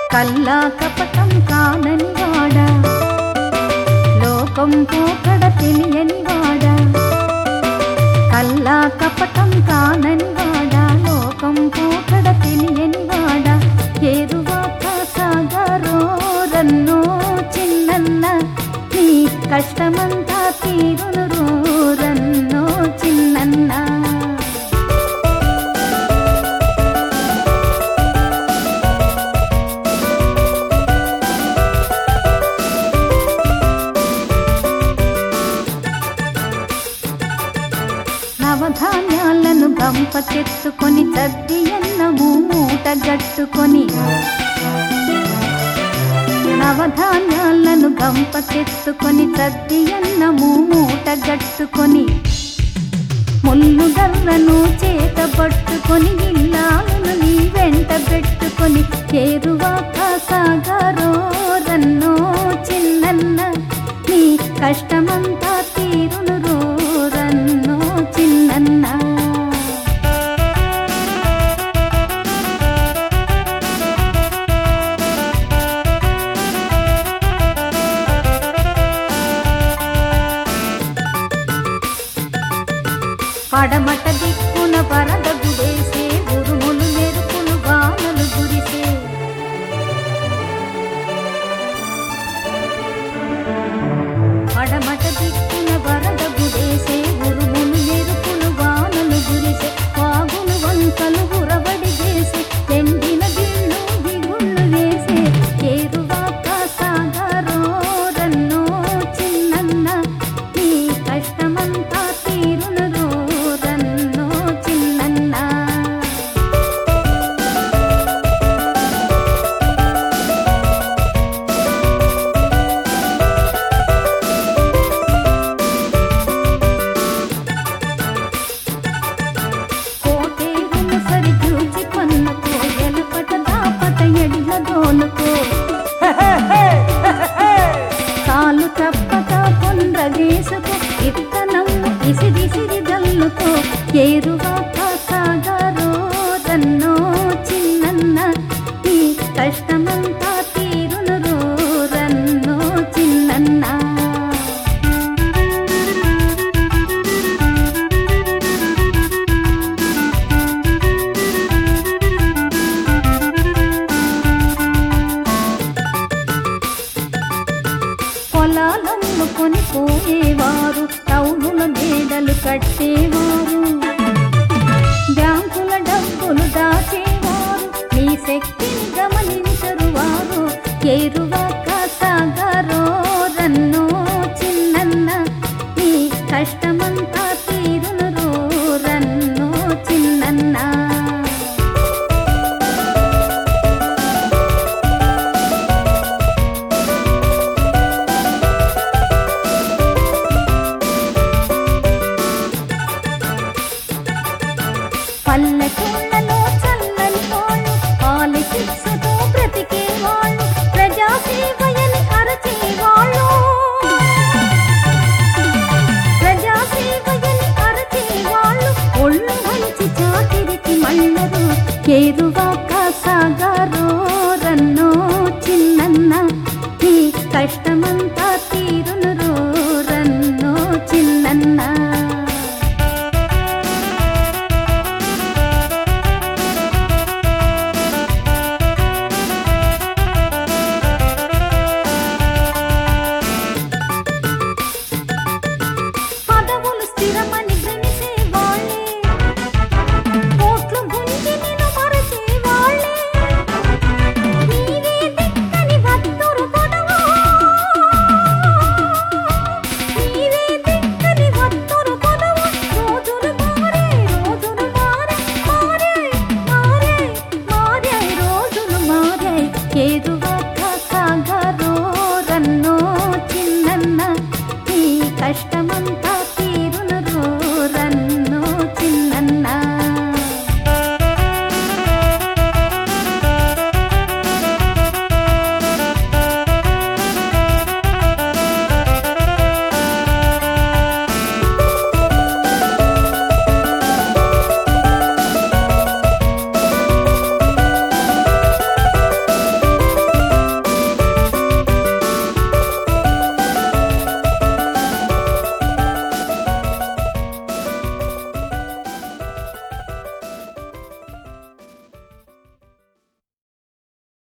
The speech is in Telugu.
కల్లా కపటం కానని వాడా లోకం పోకడ తెలియని వాడా కల్లా కపటం కానని వాడా లోకం పోకడ తెలియని వాడా ఏరువాక సాగరో రన్నో చిన్నన్న నీ కష్టమంతా తీరును రో రన్నో చిన్నన్న నవధాన్యాలను గంపకెత్తుకొని సద్ది అన్నము మూట గట్టుకొని నవధాన్యాలను గంపకెత్తుకొని సద్ది అన్నము మూట గట్టుకొని ముళ్ళు గర్రను చేత పట్టుకొని ఇల్లాలను నీ వెంట పెట్టుకొని చేరువాక సాగరో రన్నో చిన్నన్న నీ కష్టమంతా తీరును రో రన్నో చిన్నన్న పడమట దిక్కున వరద గుడేసే ఉరుములు మెరుపులు వానలు గురిసే పడమట దిక్కున వరద గుడేసే ఉరుములు మెరుపులు వానలు గురిసే వాగులు వంకలు ఉరబడి చేసే ఎండిన గిళ్ళు దిగుళ్ళు వేసే చేరువాక సాగరో రన్నో చిన్నన్న నీ కష్టమంతా తీరును రో రన్నో చిన్నన్న కోటేరును సరి చూచి కొన్నకో ఎలపట దాపట ఎడిల దోనుకో కాలు తప్పక కొండ వేసుకో ఇత్తనం ఇసిరిసిరి దల్లుకో ఏరువాక సాగరో రన్నో చిన్నన్న ఈ కష్టమంతా తీరును రో రన్నో చిన్నన్న పొలాలమ్ముకొని పోయేవారు టౌనుల మేడలు కట్టేవారు బ్యాంకుల డబ్బులు దాచేవారు నీ శక్తిని గమనించరు వారు ఏరువాక సాగరో రన్నో చిన్నన్న నీ కష్టమంతా తీరును రో రన్నో చిన్నన్న పల్లెటూళ్ళలో చల్లని వాళ్ళు పాలిటిక్స్తో బ్రతికే వాళ్ళు ప్రజాసేవయని అరచేవాళ్ళు ప్రజాసేవయని అరచేవాళ్ళు ఒళ్ళు మంచి చాకిరికి మళ్ళరు ఏరువాక సాగరో రన్నో చిన్నన్న నీ కష్టం